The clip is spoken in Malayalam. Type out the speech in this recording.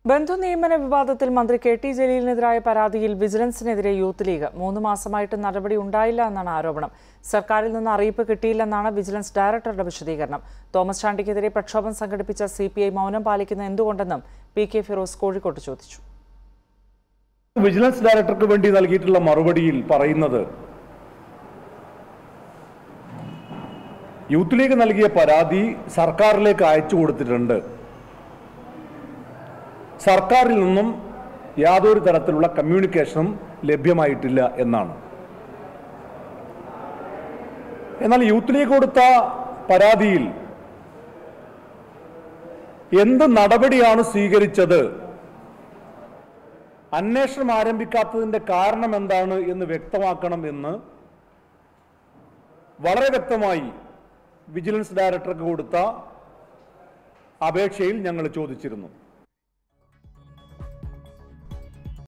ബന്ധു നിയമന വിവാദത്തിൽ മന്ത്രി കെ ടി ജലീലിനെതിരായ പരാതിയിൽ വിജിലൻസിനെതിരെ യൂത്ത് ലീഗ് മൂന്ന് മാസമായിട്ട് നടപടി ഉണ്ടായില്ല എന്നാണ് ആരോപണം സർക്കാരിൽ നിന്ന് അറിയിപ്പ് കിട്ടിയില്ലെന്നാണ് വിജിലൻസ് ഡയറക്ടറുടെ വിശദീകരണം തോമസ് ചാണ്ടിക്കെതിരെ പ്രക്ഷോഭം സംഘടിപ്പിച്ച സി പി ഐ മൗനം പാലിക്കുന്ന എന്തുകൊണ്ടെന്നും പി കെ ഫിറോസ് കോഴിക്കോട്ട് ചോദിച്ചു വിജിലൻസ് ഡയറക്ടർക്ക് വേണ്ടി നൽകിയിട്ടുള്ള മറുപടിയിൽ പറയുന്നത് യൂത്ത് ലീഗ് നൽകിയ പരാതി സർക്കാരിലേക്ക് അയച്ചു കൊടുത്തിട്ടുണ്ട് സർക്കാരിൽ നിന്നും യാതൊരു തരത്തിലുള്ള കമ്മ്യൂണിക്കേഷനും ലഭ്യമായിട്ടില്ല എന്നാണ് എന്നാൽ യൂത്ത് ലീഗ് കൊടുത്ത പരാതിയിൽ എന്ത് നടപടിയാണ് സ്വീകരിച്ചത് അന്വേഷണം ആരംഭിക്കാത്തതിന്റെ കാരണം എന്താണ് എന്ന് വ്യക്തമാക്കണം എന്ന് വളരെ വ്യക്തമായി വിജിലൻസ് ഡയറക്ടർക്ക് കൊടുത്ത അപേക്ഷയിൽ ഞങ്ങൾ ചോദിച്ചിരുന്നു